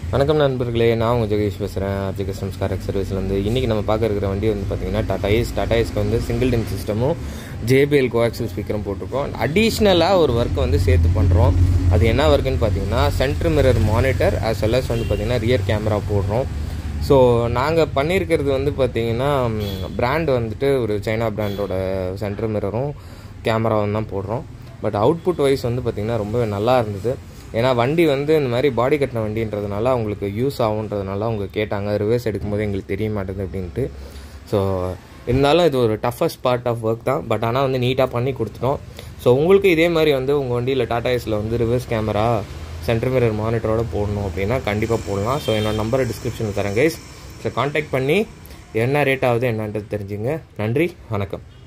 வணக்கம் நண்பர்களே நான் உங்கள் ஜெகதீஷ் பேசுகிறேன் ஆர்ஜி கஸ்டம்ஸ் காரக் சர்வீஸ்லேருந்து இன்றைக்கி நம்ம பார்க்க இருக்கிற வண்டி வந்து பார்த்தீங்கன்னா டாடா ஏஸ் டாடா ஏஸ்க்கு வந்து சிங்கிள் டின் சிஸ்டமும் ஜேபிஎல் கோஆக்சல் ஸ்பீக்கரும் போட்டிருக்கோம் அடிஷ்னலாக ஒரு ஒர்க் வந்து சேர்த்து பண்ணுறோம் அது என்ன ஒர்க்குன்னு பார்த்தீங்கன்னா centre mirror monitor as well as வந்து பார்த்தீங்கன்னா ரியர் கேமரா போடுறோம் ஸோ நாங்கள் பண்ணியிருக்கிறது வந்து பார்த்தீங்கன்னா பிராண்ட் வந்துட்டு ஒரு சைனா பிராண்டோட சென்டர் மிரரும் கேமராவும் தான் போடுறோம் பட் அவுட்புட் வைஸ் வந்து பார்த்திங்கன்னா ரொம்ப நல்லா இருந்தது ஏன்னா வண்டி வந்து இந்த மாதிரி பாடி கட்டின வண்டின்றதுனால அவங்களுக்கு யூஸ் ஆகுன்றதுனால அவங்க கேட்டாங்க ரிவர்ஸ் எடுக்கும்போது எங்களுக்கு தெரிய மாட்டேது அப்படின்ட்டு ஸோ இருந்தாலும் இது ஒரு டஃபஸ்ட் பார்ட் ஆஃப் ஒர்க் தான் பட் ஆனால் வந்து நீட்டாக பண்ணி கொடுத்துட்டோம் ஸோ உங்களுக்கு இதே மாதிரி வந்து உங்கள் வண்டியில் டாடா ஏஸில் வந்து ரிவர்ஸ் கேமரா சென்டர் மிரர் மானிட்டரோட போடணும் அப்படின்னா கண்டிப்பாக போடலாம் ஸோ என்னோட நம்பரை டிஸ்கிரிப்ஷனில் தரேன் கைஸ் ஸோ காண்டாக்ட் பண்ணி என்ன ரேட் ஆகுது என்னன்றது தெரிஞ்சுங்க நன்றி வணக்கம்